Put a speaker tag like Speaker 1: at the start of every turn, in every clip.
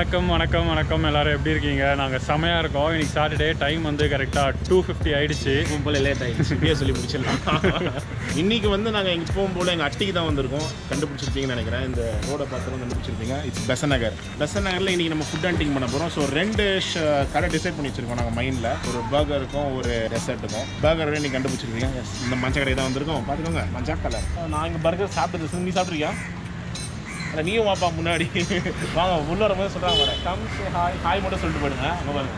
Speaker 1: வணக்கம் வணக்கம் வணக்கம் எல்லாரும் எப்படி இருக்கீங்க நாங்கள் செமையாக இருக்கோம் இன்னைக்கு சாட்டர்டே டைம் வந்து கரெக்டாக டூ ஃபிஃப்டி ஆயிடுச்சு
Speaker 2: போல லேட் ஆயிடுச்சு இப்பயே சொல்லி முடிச்சிடலாம் இன்னைக்கு வந்து நாங்கள் எப்பவும் போல எங்கள் அட்டிக்கு தான் வந்திருக்கோம் கண்டுபிடிச்சிருப்பீங்கன்னு நினைக்கிறேன் இந்த ரோடை பார்த்து கண்டுபிடிச்சிருப்பீங்க இட்ஸ் பெசன் நகர் பெசன் நகரில் இன்னைக்கு நம்ம ஃபுட் ஹண்டிங் பண்ண போகிறோம் ஸோ ரெண்டு ஷ- கடை டிசைட் பண்ணி வச்சிருக்கோம் நாங்கள் மைண்டில் ஒரு பர்கருக்கும் ஒரு ரெசர்ட்டுக்கும் பர்கர் இன்னைக்கு கண்டுபிடிச்சிருக்கீங்க Yes, இந்த மஞ்ச கடை தான் வந்திருக்கோம் பார்த்துக்கோங்க மஞ்சா கலர் நான் இங்கே பர்கர் சாப்பிட்டது நீ சாப்பிட்ருக்கியா அட நீயும் வாப்பா முன்னாடி வாங்க உள்ள வரும்போது சொல்கிறாங்க பாரு கம் ஹாய் ஹாய் மட்டும் சொல்லிட்டு போயிடுங்க அங்கே பாருங்க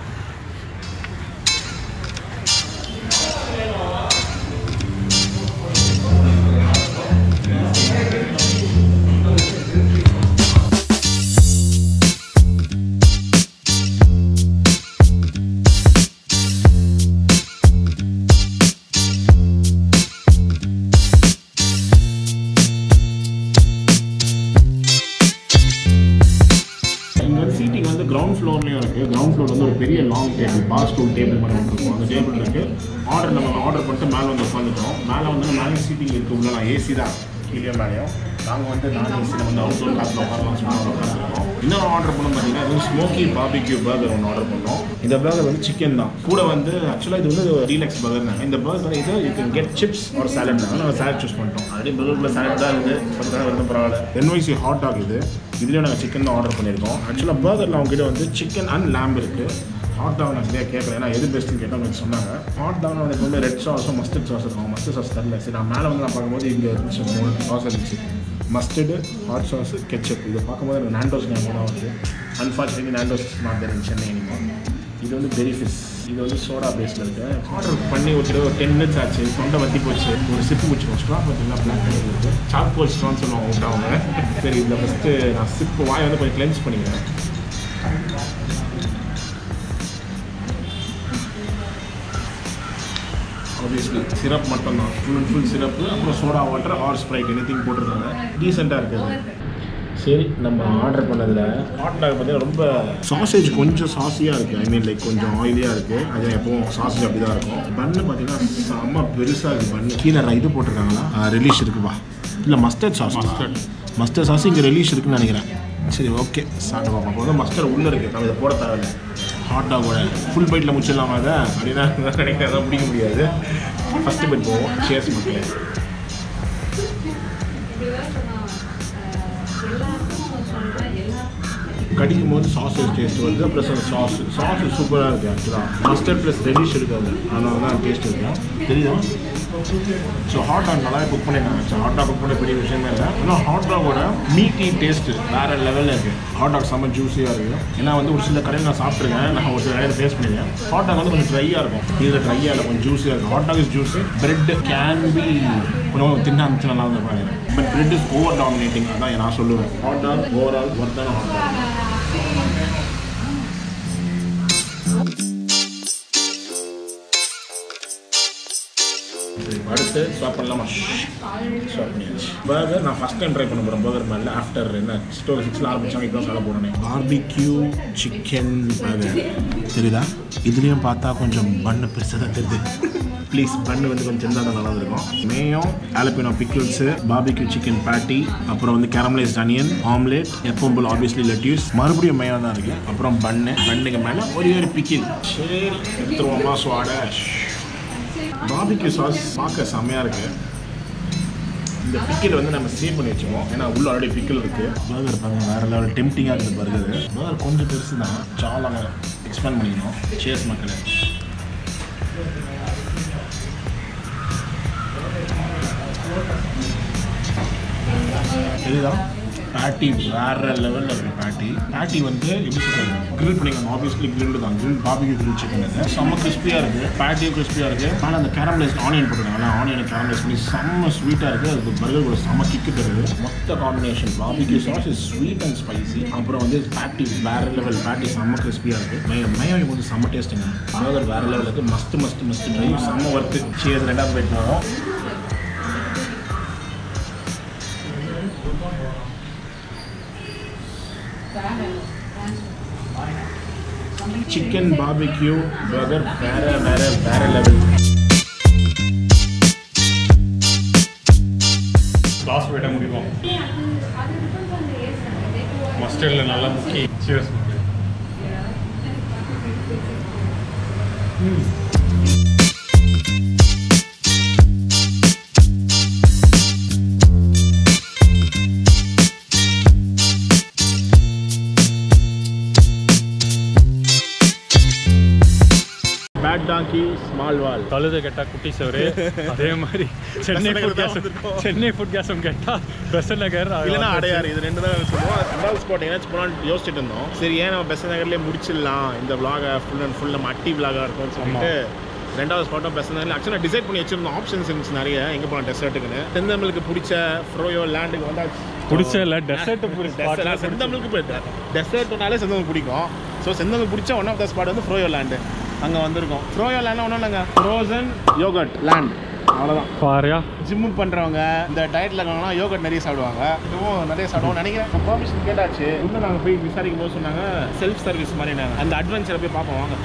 Speaker 2: இங்கே வந்து சீட்டிங் வந்து கிரவுண்ட் ஃப்ளோர்லேயும் இருக்குது கிரவுண்ட் ஃப்ளோர் வந்து ஒரு பெரிய long table bar stool table மாதிரி ஒன்று இருக்கும் அந்த டேபிள் இருக்குது ஆர்டர் நம்ம ஆர்டர் பண்ணிட்டு மேலே வந்து உட்காந்துட்டோம் மேலே வந்து மேலே சீட்டிங் இருக்குது உள்ள நான் ஏசி தான் கீழே மேலேயும் நாங்கள் வந்து நான் ஏசியில் வந்து அவுட்டோர் காசில் உட்காரலாம் சொல்லி உட்காந்துருக்கோம் இன்னொரு ஆர்டர் பண்ணோம் பார்த்தீங்கன்னா இது ஸ்மோக்கி பாபிக்யூ பர்கர் ஒன்று ஆர்டர் பண்ணோம் இந்த பர்கர் வந்து சிக்கன் தான் கூட வந்து ஆக்சுவலாக இது வந்து டீலக்ஸ் பர்கர் இந்த பர்கர் இது யூ கேன் கெட் சிப்ஸ் ஒரு சாலட் தான் நம்ம சாலட் சூஸ் பண்ணிட்டோம் ஆல்ரெடி பர்கர்ல சாலட் தான் இருக்குது பத்து நாள் வந்து பரவாயில்ல என்ஒய்சி ஹாட் டாக் இது இதுலேயும் நாங்கள் சிக்கன் தான் ஆர்டர் பண்ணியிருக்கோம் ஆக்சுவலாக பர்கரில் அவங்ககிட்ட வந்து சிக்கன் அண்ட் லேம்ப் இருக்குது ஹாட் டாக் நான் சரியாக கேட்கல ஏன்னா எது பெஸ்ட்டுன்னு கேட்டால் எனக்கு சொன்னாங்க ஹாட் டாக் எனக்கு வந்து ரெட் சாஸும் மஸ்டர்ட் சாஸ் இருக்கும் மஸ்டர்ட் சாஸ் தரல சரி நான் மேலே வந்து நான் பார்க்கும்போது இங்கே இருந்துச்சு மூணு சாஸ் இருந்துச்சு மஸ்டர்டு ஹாட் சாஸ் கெச்சப் இது பார்க்கும்போது எனக்கு நாண்டோஸ் ஞாபகம் தான் வருது unfortunately Nando's not there in Chennai anymore. இது வந்து பெரி ஃபிஷ் இது வந்து சோடா பேஸில் இருக்கு ஆர்டர் பண்ணி ஒரு ஒரு டென் மினிட்ஸ் ஆச்சு தொண்டை வத்தி போச்சு ஒரு சிப்பு முடிச்சிடும் ஸ்ட்ரா பார்த்தீங்கன்னா பிளாக் கலர் இருக்குது சார்கோல் ஸ்ட்ரான்னு சொல்லுவாங்க விட்டு அவங்க சரி இதில் ஃபஸ்ட்டு நான் சிப்பு வாய் வந்து கொஞ்சம் கிளென்ஸ் பண்ணிக்கிறேன் ஆப்வியஸ்லி சிரப் மட்டும் தான் ஃபுல் அண்ட் ஃபுல் சிரப்பு அப்புறம் soda water or Sprite anything போட்டிருக்காங்க டீசெண்டாக இருக்குது சரி நம்ம ஆர்டர் பண்ணதில் ஹாட் டாக் பார்த்தீங்கன்னா ரொம்ப சாசேஜ் கொஞ்சம் சாஸியாக இருக்குது ஐ மீன் லைக் கொஞ்சம் ஆயிலியாக இருக்குது அது எப்பவும் சாசேஜ் அப்படி தான் இருக்கும் பன்னு பார்த்தீங்கன்னா செம்ம பெருசாக இருக்குது பன்னு கீழே இது போட்டிருக்காங்களா ரிலீஷ் இருக்குப்பா இல்லை mustard sauce mustard mustard sauce இங்கே ரிலீஷ் இருக்குன்னு நினைக்கிறேன் சரி ஓகே சாப்பிட்டு பார்ப்போம் அப்போ வந்து மஸ்டர்ட் உள்ளே இருக்குது நம்ம இதை போட தேவையில்ல ஹாட் டாகோட ஃபுல் பைட்டில் முடிச்சிடலாமா அதை அப்படின்னா நினைக்கிறேன் அதான் பிடிக்க முடியாது ஃபஸ்ட்டு பைட் போவோம் சேர்ஸ் மக்களே கடிக்கும் போது சாசேஜ் டேஸ்ட் வருது ப்ளஸ் அந்த சாஸ் சாஸ் சூப்பராக இருக்குது ஆக்சுவலாக மஸ்டர்ட் ப்ளஸ் ரெடிஷ் இருக்காது அதனால தான் டேஸ்ட் இருக்கும் தெரியுதா ஸோ ஹாட் டாக் நல்லா குக் பண்ணிருக்காங்க ஸோ ஹாட் டாக் குக் பண்ண பெரிய விஷயமே இல்லை ஆனால் ஹாட் டாகோட மீட்டி டேஸ்ட்டு வேறு லெவலில் இருக்குது ஹாட் டாக் செம்ம ஜூஸியாக இருக்குது ஏன்னா வந்து ஒரு சில கடையில் நான் சாப்பிட்ருக்கேன் நான் ஒரு சில கடையில் டேஸ்ட் பண்ணியிருக்கேன் ஹாட் டாக் வந்து கொஞ்சம் ட்ரையாக இருக்கும் இதில் ட்ரையாக இல்லை கொஞ்சம் ஜூஸியாக இருக்கும் hot dog is juicy bread can be கொஞ்சம் தின்னா இருந்துச்சு நல்லா இருந்து பாருங்க but bread is over dominating அதான் நான் சொல்லுவேன் ஹாட் டாக் ஓவரால் ஒர்த்தான ஹாட் டாக் அடுத்து ஸ்வாப் பண்ணலாமா ஸ்வாப் பண்ணியாச்சு பர்கர் நான் ஃபஸ்ட் டைம் ட்ரை பண்ண போகிறேன் பர்கர் மேலே ஆஃப்டர் என்ன ஸ்டோர் சிக்ஸில் ஆரம்பிச்சாங்க இப்போ சாப்பிட போகிறேன் பார்பிக்யூ சிக்கன் பர்கர் தெரியுதா இதுலேயும் பார்த்தா கொஞ்சம் பண்ணு பெருசாக தான் தெரியுது ப்ளீஸ் பண்ணு வந்து கொஞ்சம் சின்னதாக தான் நல்லா இருக்கும் மேயும் ஆலப்பினோ பிக்கிள்ஸு பார்பிக்யூ சிக்கன் பேட்டி அப்புறம் வந்து கேரமலைஸ்ட் அனியன் ஆம்லேட் எப்பவும் போல் ஆப்வியஸ்லி லெட்யூஸ் மறுபடியும் மேயோ தான் இருக்குது அப்புறம் பன்னு பண்ணுக்கு மேலே ஒரே ஒரு பிக்கிள் சரி எடுத்துருவோமா சுவாட பாபிக்யூ சாஸ் பார்க்க செம்மையாக இருக்குது இந்த பிக்கில் வந்து நம்ம சேவ் பண்ணி வச்சுப்போம் ஏன்னா உள்ள ஆல்ரெடி பிக்கில் இருக்குது பர்கர் பாருங்க வேறு லெவல் டெம்டிங்காக இருக்குது பர்கர் பர்கர் கொஞ்சம் பெருசு தான் சாலாங்க எக்ஸ்பேண்ட் பண்ணிக்கணும் சேர்ஸ் மக்களே இதுதான் பேட்டி வேற லெவலில் இருக்கு பேட்டி பேட்டி வந்து எப்படி சொல்றது கிரில் பண்ணிக்கணும் ஆப்வியஸ்லி கிரில் தான் கிரில் பாபிக்கு கிரில் சிக்கன் இது செம்ம கிறிஸ்பியாக இருக்குது பேட்டியும் கிறிஸ்பியாக இருக்குது ஆனால் அந்த கேரமலைஸ் ஆனியன் போட்டுருக்காங்க ஆனியனை கேரமலைஸ் பண்ணி செம்ம ஸ்வீட்டாக இருக்குது அதுக்கு பர்கர் கூட செம்ம கிக்கு தருது மொத்த combination barbecue sauce is sweet and spicy அப்புறம் வந்து பேட்டி வேற லெவல் பேட்டி செம்ம கிறிஸ்பியாக இருக்குது மய மயம் கொஞ்சம் செம்ம டேஸ்ட்டுங்க பர்கர் வேற லெவலில் இருக்குது மஸ்ட் மஸ்ட் மஸ்ட் ட்ரை செம்ம ஒர்த்து சேர் ரெண்டாவது போயிட்டு போவோம் சிக்கன் பாபிக்யூ பர்கர் வேற வேற வேற லெவல்
Speaker 1: லாஸ்ட் போயிட்ட முடிப்போம் மஸ்டர்டில் நல்லா முக்கி serious
Speaker 2: bad donkey small wall
Speaker 1: கழுதை கேட்டா குட்டி சோறு அதே மாதிரி Chennai food case Chennai food கேஸும் கேட்டா பெசன் நகர் அது
Speaker 2: இல்லைன்னா
Speaker 1: வந்து-
Speaker 2: அடையாறு இது ரெண்டு தான் சொல்லுவோம் ரெண்டாவது ஸ்பாட் எங்கேயாச்சும் போகலான்னு யோசிச்சுட்டு இருந்தோம் சரி ஏன் நம்ம பெசன் நகர்லேயே முடிச்சிடலாம் இந்த vlog-அ ஃபுல் அண்ட் ஃபுல் நம்ம அட்டி vlog-ஆ இருக்கும்னு சொல்லிட்டு ரெண்டாவது ஸ்பாட்டும் பெசன் நகரில் ஆக்சுவலாக டிசைட் பண்ணி வச்சிருந்தோம் ஆப்ஷன்ஸ் இருந்துச்சு நிறைய எங்கே போகலாம் டெசர்ட்டுக்குன்னு செந்தமிழுக்கு பிடிச்ச ஃப்ரோயோ லேண்டுக்கு வந்தாச்சு
Speaker 1: பிடிச்ச இல்லை டெசர்ட் பிடிச்ச
Speaker 2: செந்தமிழுக்கு டெசர்ட்னாலே செந்தமிழ் பிடிக்கும் ஸோ செந்தமிழ் பிடிச்ச ஒன் ஆஃப் த ஸ்பாட் வந்து ஃப்ரோயோ லேண்டு அங்கே வந்திருக்கோம் ஃப்ரோயோ லேண்ட் ஒன்றும் இல்லைங்க ஃப்ரோசன் யோகட் லேண்ட் அவ்வளோதான்
Speaker 1: பாரியா
Speaker 2: ஜிம்மு பண்ணுறவங்க இந்த டயட்டில் இருக்கவங்கலாம் யோகட் நிறைய சாப்பிடுவாங்க இதுவும் நிறைய சாப்பிடுவோம் நினைக்கிறேன் பர்மிஷன் கேட்டாச்சு இன்னும் நாங்கள் போய் விசாரிக்கும் போது சொன்னாங்க செல்ஃப் சர்வீஸ் மாதிரி நாங்கள் அந்த அட்வென்ச்சரை போய் பார்ப்போம் வாங்க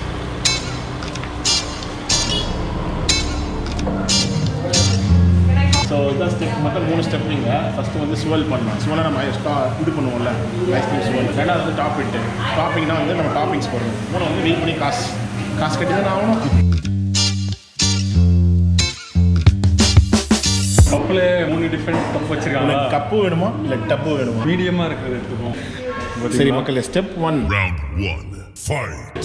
Speaker 2: ஸோ இதான் ஸ்டெப் மொத்தம் மூணு ஸ்டெப் நீங்கள் ஃபஸ்ட்டு வந்து சுவல் பண்ணலாம் சுவலை நம்ம ஸ்டா இது பண்ணுவோம்ல ஐஸ்கிரீம் சுவல் ரெண்டாவது வந்து டாப் இட்டு டாப்பிங்னா வந்து நம்ம டாப்பிங்ஸ் போடணும் மூணு வந்து வெயிட் பண்ணி காசு காசு கட்டி தான் ஆகணும்
Speaker 1: கப்பில் மூணு டிஃப்ரெண்ட் கப் வச்சிருக்காங்க
Speaker 2: கப்பு வேணுமா இல்லை டப்பு வேணுமா
Speaker 1: மீடியமாக இருக்கிறது எடுத்துப்போம்
Speaker 2: சரி மக்களே step one
Speaker 3: Round one. Fight.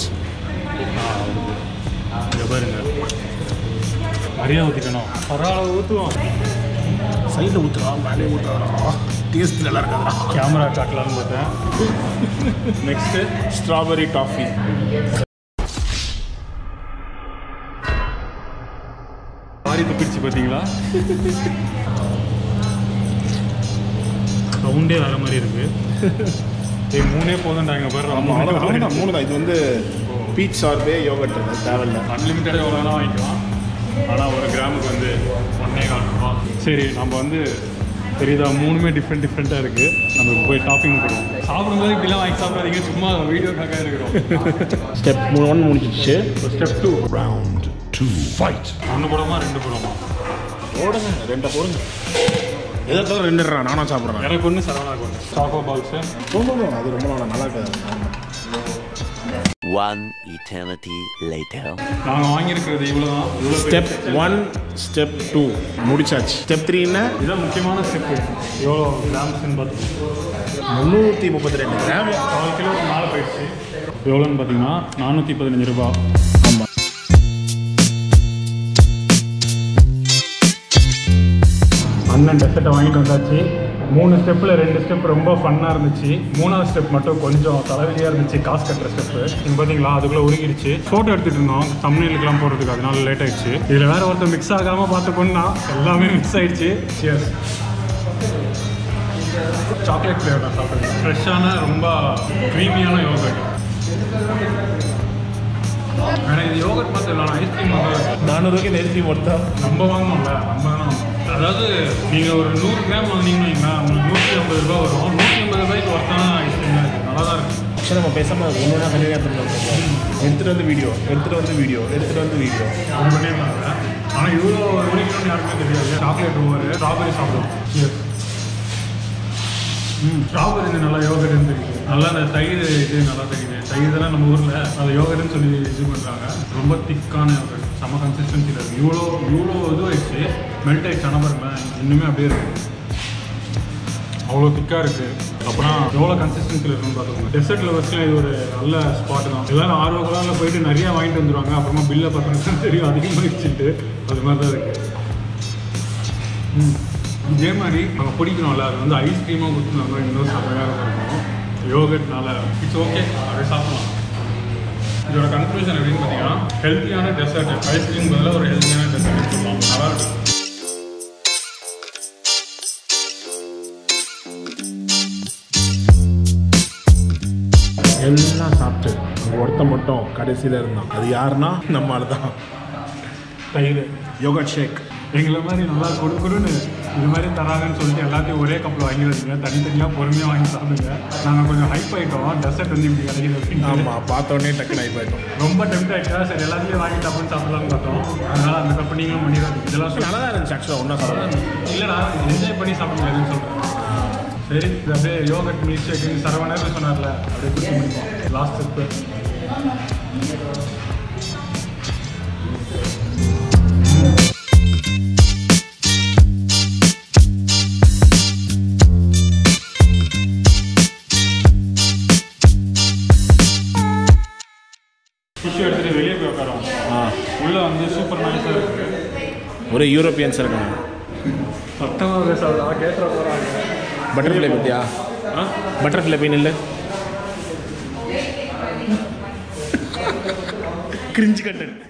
Speaker 1: இங்க பாருங்க நிறையா ஊற்றிக்கணும் பரவாயில்ல ஊற்றுவோம்
Speaker 2: சைடில் ஊற்றுறா மேலே ஊற்றுறா டேஸ்ட் நல்லா இருக்காதுடா
Speaker 1: கேமரா காட்டலாம்னு பார்த்தேன் நெக்ஸ்ட்டு
Speaker 2: ஸ்ட்ராபெரி டாஃபி
Speaker 1: மாறி துப்பிடுச்சு பார்த்தீங்களா ரவுண்டே வர மாதிரி இருக்கு ஏய் மூணே போதும்டாங்க பாரு
Speaker 2: அவ்வளோதான் மூணு தான் இது வந்து பீச் சார்பே யோகட் தேவையில்ல
Speaker 1: அன்லிமிட்டடாக எவ்வளோ வேணால் வாங்கிக்கலாம் ஆனால் ஒரு கிராமுக்கு வந்து ஒன்னே கால் ரூபா சரி நம்ம வந்து தெரியுதா மூணுமே டிஃப்ரெண்ட் டிஃப்ரெண்ட்டாக இருக்குது நம்ம இப்போ போய் டாப்பிங் பண்ணுவோம் சாப்பிடும்போது இப்படிலாம் வாங்கி சாப்பிடாதீங்க சும்மா வீடியோக்காக இருக்கிறோம்
Speaker 2: ஸ்டெப் மூணு ஒன் முடிஞ்சிச்சு
Speaker 1: step two
Speaker 3: Round two. Fight.
Speaker 1: ஒன்று போடுமா ரெண்டு போடுமா
Speaker 2: போடுங்க ரெண்டை போடுங்க எதை தவிர ரெண்டுடுறா நானா சாப்பிட்றேன்
Speaker 1: எனக்கு ஒன்று சரவணாக்கு ஒன்று சாக்கோ பால்ஸு
Speaker 2: போடுங்க அது ரொம்ப நல்லா நல்லா இருக்காது
Speaker 4: One eternity later.
Speaker 1: நாங்கள் வாங்கியிருக்கிறது இவ்வளோ தான் இவ்வளோ
Speaker 2: ஸ்டெப் ஒன் ஸ்டெப் டூ முடிச்சாச்சு ஸ்டெப் த்ரீன்னா
Speaker 1: இதுதான் முக்கியமான ஸ்டெப்பு எவ்வளோ கிராம்ஸ்ன்னு பார்த்துக்கோங்க
Speaker 2: முந்நூற்றி முப்பத்தி ரெண்டு கிராம்
Speaker 1: கால் கிலோ மேலே போயிடுச்சு எவ்வளோன்னு பார்த்தீங்கன்னா நானூற்றி பதினஞ்சு ரூபா
Speaker 2: ஆமாம்
Speaker 1: அண்ணன் டெசர்ட்டை வாங்கிட்டு வந்தாச்சு மூணு ஸ்டெப்பில் ரெண்டு ஸ்டெப் ரொம்ப ஃபன்னாக இருந்துச்சு மூணாவது ஸ்டெப் மட்டும் கொஞ்சம் தலைவலியாக இருந்துச்சு காசு கட்டுற ஸ்டெப்பு இங்கே பார்த்தீங்களா அதுக்குள்ளே உருகிடுச்சு ஃபோட்டோ எடுத்துகிட்டு இருந்தோம் தம்னெயிலுக்குலாம் போகிறதுக்கு அதனால லேட் ஆயிடுச்சு இதில் வேறு ஒருத்தர் மிக்ஸ் ஆகாமல் பார்த்துக்கோன்னா எல்லாமே மிக்ஸ் ஆயிடுச்சு சியர்ஸ் சாக்லேட் ஃப்ளேவர் தான் சாப்பிட்டது ஃப்ரெஷ்ஷான ரொம்ப க்ரீமியான யோகட் எனக்கு இது யோகட் பார்த்து இல்லை ஐஸ்கிரீம் வந்து
Speaker 2: நானூறுக்கு இந்த ஐஸ்கிரீம் ஒருத்தா
Speaker 1: நம்ம வாங்கணும்ல நம்ம வேணும் அதாவது நீங்கள் ஒரு நூறு கிராம் வாங்கினீங்கன்னு வைங்களேன் உங்களுக்கு நூற்றி ஐம்பது ரூபா வரும் நூற்றி ஐம்பது ரூபாய்க்கு ஒருத்தான ஐஸ்கிரீம் இருக்குது நல்லா தான் இருக்குது
Speaker 2: ஆக்சுவலாக நம்ம பேசாமல் ஒன்று ஒன்றா கண்டினியூ எடுத்துகிட்டு வந்து வீடியோ எடுத்துகிட்டு வந்து வீடியோ எடுத்துகிட்டு வந்து வீடியோ
Speaker 1: அது பண்ணியிருந்தாங்க ஆனால் இவ்வளோ உரிக்கணும்னு யாருக்குமே தெரியாது சாக்லேட் ஓவர் ஸ்ட்ராபெரி சாப்பிடுவோம் ம் ஸ்ட்ராபெரி இது நல்லா யோகட்னு தெரியுது நல்லா அந்த தயிர் இது நல்லா தெரியுது தயிர் இதெல்லாம் நம்ம ஊரில் அதை யோகட்னு சொல்லி இது பண்ணுறாங்க ரொம்ப திக்கான யோகட் செம்ம கன்சிஸ்டன்சியில் இருக்குது இவ்வளோ இவ்வளோ இதுவாகிடுச்சு மெல்ட் ஆயிடுச்சு ஆனால் பாருங்களேன் இன்னுமே அப்படியே இருக்குது அவ்வளோ திக்காக இருக்குது அப்புறம் எவ்வளோ கன்சிஸ்டன்சியில் இருக்குன்னு பார்த்துக்கோங்க டெசர்ட் லவர்ஸ்லாம் இது ஒரு நல்ல ஸ்பாட் தான் எல்லாரும் ஆர்வ கலரில் போயிட்டு நிறைய வாங்கிட்டு வந்துருவாங்க அப்புறமா பில்லை பார்த்தோம்னா தெரியும் அதிகமாகிடுச்சுட்டு அது மாதிரி தான் இருக்குது ம். இதே மாதிரி நம்ம பிடிக்கணும்ல அது வந்து ஐஸ்கிரீமாக கொடுத்துருந்தாங்க இன்னும் செம்மையாக இருக்கும் யோகட்னால இட்ஸ் ஓகே அப்படியே சாப்பிடலாம் இதோட கன்க்ளூஷன் எப்படின்னு பார்த்தீங்கன்னா ஹெல்த்தியான டெசர்ட் ஐஸ்கிரீம் பதிலாக ஒரு ஹெல்த்தியான டெசர்ட் சொல்லலாம் நல்லா இருக்கும்
Speaker 2: எல்லாம் சாப்பிட்டு அங்கே ஒருத்தன் மட்டும் கடைசியில் இருந்தான் அது யாருன்னா நம்ம ஆள் தான்
Speaker 1: தயிர்
Speaker 2: யோகட் ஷேக்
Speaker 1: எங்களை மாதிரி நல்லா கொடு கொடுன்னு இது மாதிரி தராங்கன்னு சொல்லிட்டு எல்லாத்தையும் ஒரே கப்பில் வாங்கிடுறீங்க தனித்தனியாக பொறுமையாக வாங்கி சாப்பிடுங்க நாங்கள் கொஞ்சம் ஹைப் ஆகிட்டோம் டெசர்ட் வந்து இப்படி கிடைக்குது அப்படின்னு
Speaker 2: ஆமாம் பார்த்தோன்னே டக்குன்னு ஆகி போயிட்டோம்
Speaker 1: ரொம்ப டெம்ட் ஆகிட்டா சரி எல்லாத்தையும் வாங்கி டப்புன்னு சாப்பிடலாம்னு பார்த்தோம் அதனால அந்த தப்பு நீங்களும் பண்ணிடாதீங்க இதெல்லாம் சொல்லி
Speaker 2: நல்லா தான் இருந்துச்சு ஆக்சுவலாக ஒன்றா சாப்பிடலாம்
Speaker 1: இல்லைடா என்ஜாய் பண்ணி சாப்பிடுங்க எதுன்னு சொல்கிறேன் சரி இது அப்படியே யோகட் மில்க் ஷேக் சரவணர் சொன்னார்ல அப்படியே குடிச்சு முடிப்போம் லாஸ்ட் ஸ்டெப்பு உள்ளே வந்து சூப்பர் நைஸாக இருக்குது
Speaker 2: ஒரு யூரோப்பியன்ஸ் இருக்காங்க
Speaker 1: சத்தமாக பேசாதா கேட்டுற போகிறாங்க
Speaker 2: பட்டர்ஃப்ளை பற்றியா
Speaker 1: ஆ
Speaker 2: பட்டர்ஃப்ளை பெயின் இல்லை கிரிஞ்சு கண்டென்ட்